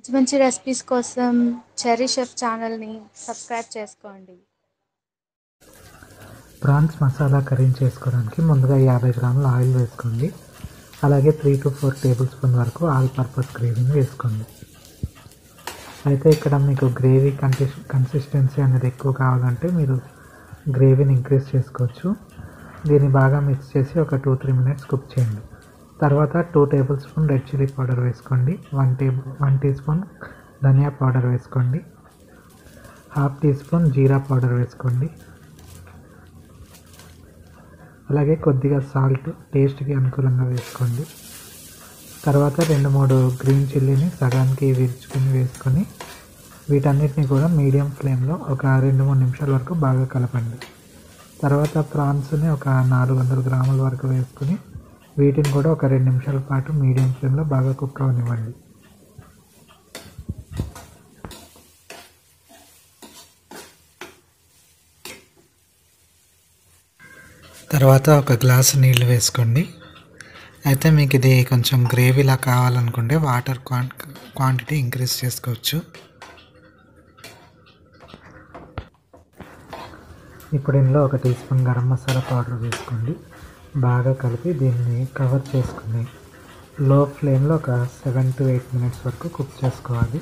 మంచి మంచి రెసిపీస్ కోసం చెరీ షెఫ్ ఛానల్ని సబ్స్క్రైబ్ చేసుకోండి ప్రాన్స్ మసాలా కర్రీ చేసుకోవడానికి ముందుగా యాభై గ్రాముల ఆయిల్ వేసుకోండి అలాగే three to four tablespoon వరకు ఆల్ పర్పస్ గ్రేవీని వేసుకోండి అయితే ఇక్కడ మీకు గ్రేవీ కన్సిస్ కన్సిస్టెన్సీ అనేది ఎక్కువ కావాలంటే మీరు గ్రేవీని ఇంక్రీజ్ చేసుకోవచ్చు దీన్ని బాగా మిక్స్ చేసి ఒక టూ త్రీ మినిట్స్ కుక్ చేయండి తర్వాత two tablespoon red chilli powder వేసుకోండి one table one teaspoon ధనియా పౌడర్ వేసుకోండి హాఫ్ టీ స్పూన్ జీరా పౌడర్ వేసుకోండి అలాగే కొద్దిగా సాల్ట్ టేస్ట్కి అనుకూలంగా వేసుకోండి తర్వాత రెండు మూడు గ్రీన్ చిల్లీని సగానికి విరుచుకుని వేసుకొని వీటన్నిటిని కూడా మీడియం ఫ్లేమ్లో ఒక రెండు మూడు నిమిషాల వరకు బాగా కలపండి తర్వాత ప్రాన్స్ని ఒక నాలుగు వందల గ్రాముల వరకు వేసుకుని వీటిని కూడా ఒక రెండు నిమిషాల పాటు మీడియం ఫ్లేమ్లో బాగా కుక్ అవనివ్వండి తర్వాత ఒక గ్లాసు నీళ్ళు వేసుకోండి అయితే మీకు ఇది కొంచెం గ్రేవీలా కావాలనుకుంటే వాటర్ క్వాన్ క్వాంటిటీ ఇంక్రీజ్ చేసుకోవచ్చు ఇప్పుడు ఇందులో ఒక teaspoon garam masala powder వేసుకోండి బాగా కలిపి దీన్ని కవర్ చేసుకుని లో ఫ్లేమ్లో ఒక సెవెన్ టు ఎయిట్ మినిట్స్ వరకు కుక్ చేసుకోవాలి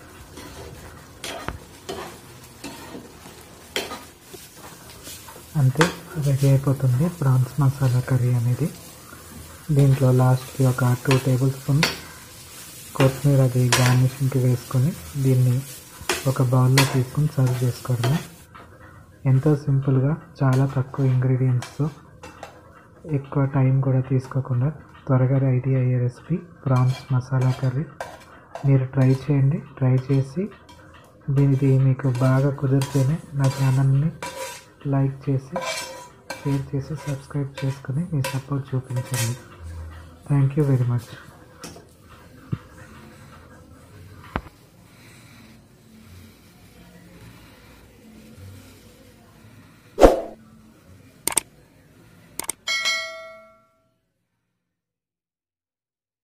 అంతే రెడీ అయిపోతుంది ప్రాన్స్ మసాలా కర్రీ అనేది దీంట్లో లాస్ట్కి ఒక టూ టేబుల్ స్పూన్ కొత్తిమీర అది గార్నిషింగ్కి వేసుకొని దీన్ని ఒక బౌల్లో తీసుకొని సర్వ్ చేసుకోవడమే ఎంతో సింపుల్గా చాలా తక్కువ ఇంగ్రీడియంట్స్తో ఎక్కువ టైం కూడా తీసుకోకుండా త్వరగా రెడీ అయ్యే రెసిపీ ప్రాన్స్ మసాలా కర్రీ మీరు ట్రై చేయండి ట్రై చేసి దీనికి మీకు బాగా కుదిరితేనే నా ఛానల్ని లైక్ చేసి షేర్ చేసి సబ్స్క్రైబ్ చేసుకుని మీ సపోర్ట్ చూపించండి థ్యాంక్ యూ వెరీ మచ్